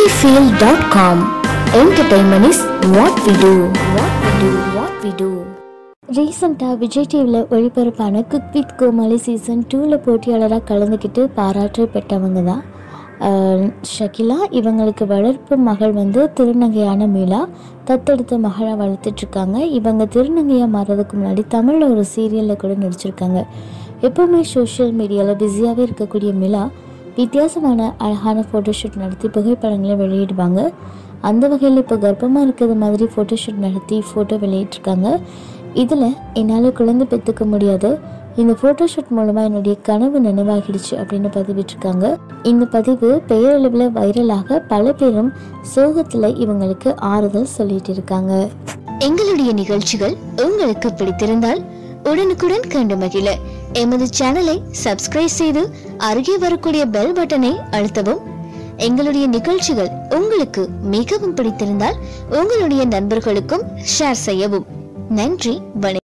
Sunnyfield.com. Entertainment is what we do. What we do. What we do. ரீசெண்டாக விஜய் டிவியில் ஒளிபரப்பான cook with Comali season டூவில் போட்டியாளராக கலந்துக்கிட்டு பாராட்டு பெற்றவங்க தான் அஹ், ஷகிலா இவங்களுக்கு வளர்ப்பு மகள் வந்து திருநங்கையான மீளா தத்தெடுத்த மகளாக வளர்த்துட்ருக்காங்க இவங்க திருநங்கையாக மாறுறதுக்கு முன்னாடி தமிழில் ஒரு சீரியலில் கூட நடிச்சிருக்காங்க எப்போவுமே சோஷியல் மீடியாவில் பிஸியாகவே இருக்கக்கூடிய மிலா வித்தியாசமான அழகான ஃபோட்டோஷூட் நடத்தி புகைப்படங்களை வெளியிடுவாங்க அந்த வகையில் இப்போ கர்ப்பமாக இருக்கிறது மாதிரி ஃபோட்டோஷூட் நடத்தி ஃபோட்டோ வெளியிட்டிருக்காங்க இதில் என்னால் குழந்தை பெற்றுக்க முடியாது இந்த ஃபோட்டோஷூட் மூலமாக என்னுடைய கனவு நினைவாகிடுச்சு அப்படின்னு பதிவிட்டிருக்காங்க இந்த பதிவு பெயரளவில் வைரலாக பல பேரும் சோகத்தில் இவங்களுக்கு ஆறுதல் சொல்லிட்டு இருக்காங்க எங்களுடைய நிகழ்ச்சிகள் உங்களுக்கு பிடித்திருந்தால் உடனுக்குடன் கண்டு மகிழ எமது சேனலை சப்ஸ்கிரைப் செய்து அருகே வரக்கூடிய பெல் பட்டனை அழுத்தவும் எங்களுடைய நிகழ்ச்சிகள் உங்களுக்கு மிகவும் பிடித்திருந்தால் உங்களுடைய நண்பர்களுக்கும் ஷேர் செய்யவும் நன்றி வணக்கம்